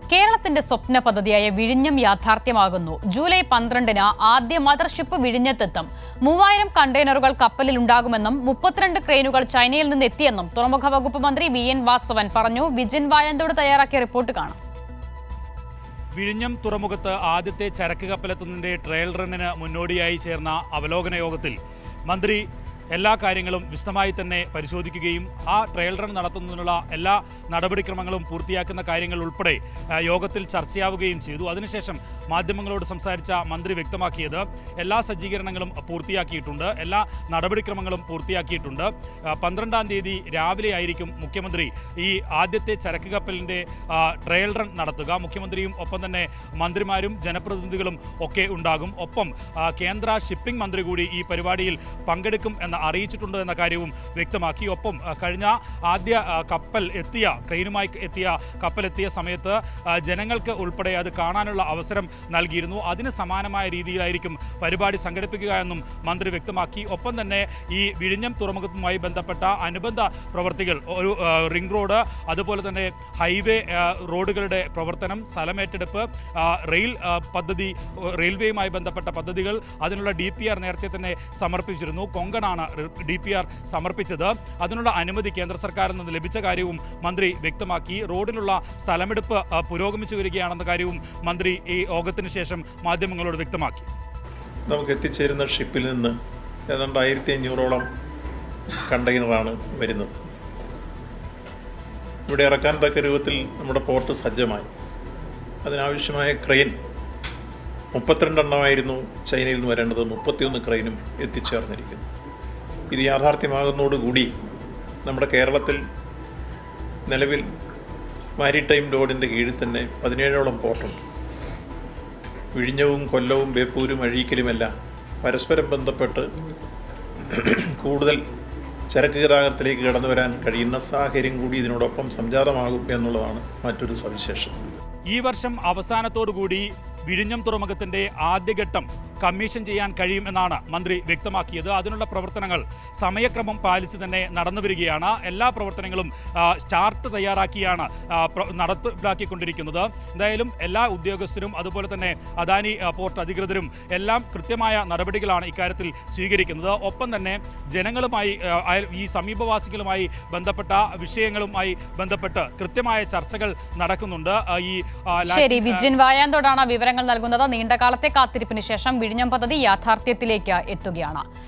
കേരളത്തിന്റെ സ്വപ്ന പദ്ധതിയായ വിഴിഞ്ഞം യാഥാർത്ഥ്യമാകുന്നു ജൂലൈ പന്ത്രണ്ടിന് ആദ്യ മദർഷിപ്പ് വിഴിഞ്ഞത്തെത്തും മൂവായിരം കണ്ടെയ്നറുകൾ കപ്പലിൽ ഉണ്ടാകുമെന്നും മുപ്പത്തിരണ്ട് ക്രെയിനുകൾ ചൈനയിൽ നിന്ന് എത്തിയെന്നും തുറമുഖ വകുപ്പ് മന്ത്രി വി എൻ വാസവൻ പറഞ്ഞു വിജിൻ വായന്തോട് തയ്യാറാക്കിയ റിപ്പോർട്ട് കാണാം വിഴിഞ്ഞം തുറമുഖത്ത് ആദ്യത്തെ ചരക്ക് കപ്പലെത്തുന്നതിന്റെ ട്രയൽ റണ്ണിന് മുന്നോടിയായി ചേർന്ന അവലോകന യോഗത്തിൽ മന്ത്രി എല്ലാ കാര്യങ്ങളും വിശദമായി തന്നെ പരിശോധിക്കുകയും ആ ട്രയൽ റൺ നടത്തുന്നതിനുള്ള എല്ലാ നടപടിക്രമങ്ങളും പൂർത്തിയാക്കുന്ന കാര്യങ്ങൾ ഉൾപ്പെടെ ആ, യോഗത്തിൽ ചർച്ചയാവുകയും ചെയ്തു അതിനുശേഷം മാധ്യമങ്ങളോട് സംസാരിച്ച മന്ത്രി വ്യക്തമാക്കിയത് എല്ലാ സജ്ജീകരണങ്ങളും പൂർത്തിയാക്കിയിട്ടുണ്ട് എല്ലാ നടപടിക്രമങ്ങളും പൂർത്തിയാക്കിയിട്ടുണ്ട് ആ, പന്ത്രണ്ടാം തീയതി രാവിലെ ആയിരിക്കും മുഖ്യമന്ത്രി ഈ ആദ്യത്തെ ചരക്ക് കപ്പലിൻ്റെ ആ, ട്രയൽ റൺ നടത്തുക മുഖ്യമന്ത്രിയും ഒപ്പം തന്നെ മന്ത്രിമാരും ജനപ്രതിനിധികളും ഒക്കെ ഉണ്ടാകും ഒപ്പം ആ, കേന്ദ്ര ഷിപ്പിംഗ് മന്ത്രി കൂടി ഈ പരിപാടിയിൽ പങ്കെടുക്കും എന്ന് അറിയിച്ചിട്ടുണ്ട് എന്ന കാര്യവും വ്യക്തമാക്കി ഒപ്പം ആ, കഴിഞ്ഞ ആദ്യ ആ, കപ്പൽ എത്തിയ ക്രെയിനുമായി എത്തിയ കപ്പൽ എത്തിയ സമയത്ത് ആ, ജനങ്ങൾക്ക് ഉൾപ്പെടെ അത് കാണാനുള്ള അവസരം നൽകിയിരുന്നു അതിന് സമാനമായ രീതിയിലായിരിക്കും പരിപാടി സംഘടിപ്പിക്കുക എന്നും മന്ത്രി വ്യക്തമാക്കി ഒപ്പം തന്നെ ഈ വിഴിഞ്ഞം തുറമുഖത്തുമായി ബന്ധപ്പെട്ട അനുബന്ധ പ്രവർത്തികൾ ഒരു ആ, റിംഗ് റോഡ് അതുപോലെ തന്നെ ഹൈവേ ആ, റോഡുകളുടെ പ്രവർത്തനം സ്ഥലമേറ്റെടുപ്പ് ആ, റെയിൽ ആ, പദ്ധതി ആ, റെയിൽവേയുമായി ബന്ധപ്പെട്ട പദ്ധതികൾ അതിനുള്ള ഡി പി ആർ നേരത്തെ തന്നെ സമർപ്പിച്ചിരുന്നു കൊങ്കണാണ് ഡി പി ആർ സമർപ്പിച്ചത് അതിനുള്ള അനുമതി കേന്ദ്ര സർക്കാരിൽ നിന്ന് ലഭിച്ച കാര്യവും മന്ത്രി വ്യക്തമാക്കി റോഡിലുള്ള സ്ഥലമെടുപ്പ് ആ, പുരോഗമിച്ചു വരികയാണെന്ന കാര്യവും മന്ത്രി ഈ യോഗത്തിന് ശേഷം മാധ്യമങ്ങളോട് വ്യക്തമാക്കി നമുക്ക് എത്തിച്ചേരുന്ന ഷിപ്പിൽ നിന്ന് ഏതാണ്ട് ആയിരത്തി അഞ്ഞൂറോളം കണ്ടെയ്നറാണ് വരുന്നത് ഇവിടെ ഇറക്കാൻ തക്ക രൂപത്തിൽ നമ്മുടെ പോർട്ട് സജ്ജമായി അതിനാവശ്യമായ ക്രെയിൻ മുപ്പത്തിരണ്ടെണ്ണമായിരുന്നു ചൈനയിൽ നിന്ന് വരേണ്ടത് മുപ്പത്തിയൊന്ന് ക്രെയിനും എത്തിച്ചേർന്നിരിക്കുന്നു ഇത് യാഥാർത്ഥ്യമാകുന്നതോടുകൂടി നമ്മുടെ കേരളത്തിൽ നിലവിൽ മാരിടൈം റോഡിൻ്റെ കീഴിൽ തന്നെ പതിനേഴോളം പോർട്ടുണ്ട് വിഴിഞ്ഞവും കൊല്ലവും ബേപ്പൂരും അഴീക്കലുമെല്ലാം പരസ്പരം ബന്ധപ്പെട്ട് കൂടുതൽ ചരക്ക് ഗതാഗതത്തിലേക്ക് കടന്നു വരാൻ കഴിയുന്ന സാഹചര്യം കൂടി ഇതിനോടൊപ്പം സംജാതമാകും എന്നുള്ളതാണ് മറ്റൊരു സവിശേഷത ഈ വർഷം അവസാനത്തോടുകൂടി വിഴിഞ്ഞം തുറമുഖത്തിന്റെ ആദ്യഘട്ടം കമ്മീഷൻ ചെയ്യാൻ കഴിയുമെന്നാണ് മന്ത്രി വ്യക്തമാക്കിയത് അതിനുള്ള പ്രവർത്തനങ്ങൾ സമയക്രമം പാലിച്ച് തന്നെ നടന്നു വരികയാണ് എല്ലാ പ്രവർത്തനങ്ങളും ആ, ചാർട്ട് തയ്യാറാക്കിയാണ് ആ, പ്ര- നടപ്പിലാക്കിക്കൊണ്ടിരിക്കുന്നത് എന്തായാലും എല്ലാ ഉദ്യോഗസ്ഥരും അതുപോലെ തന്നെ അദാനി ആ, പോർട്ട് അധികൃതരും എല്ലാം കൃത്യമായ നടപടികളാണ് ഇക്കാര്യത്തിൽ സ്വീകരിക്കുന്നത് ഒപ്പം തന്നെ ജനങ്ങളുമായി ആ, അയൽ- ഈ സമീപവാസികളുമായി ബന്ധപ്പെട്ട വിഷയങ്ങളുമായി ബന്ധപ്പെട്ട് കൃത്യമായ ചർച്ചകൾ നടക്കുന്നുണ്ട് ആ, ഈ ആ, ലാ- ശരി വിജിൻ വായാന്തോടാണ് വിവരങ്ങൾ നൽകുന്നത് നീണ്ടകാലത്തെ കാത്തിരിപ്പിന് ശേഷം വിഴിഞ്ഞം പദ്ധതി യാഥാർത്ഥ്യത്തിലേക്ക് എത്തുകയാണ്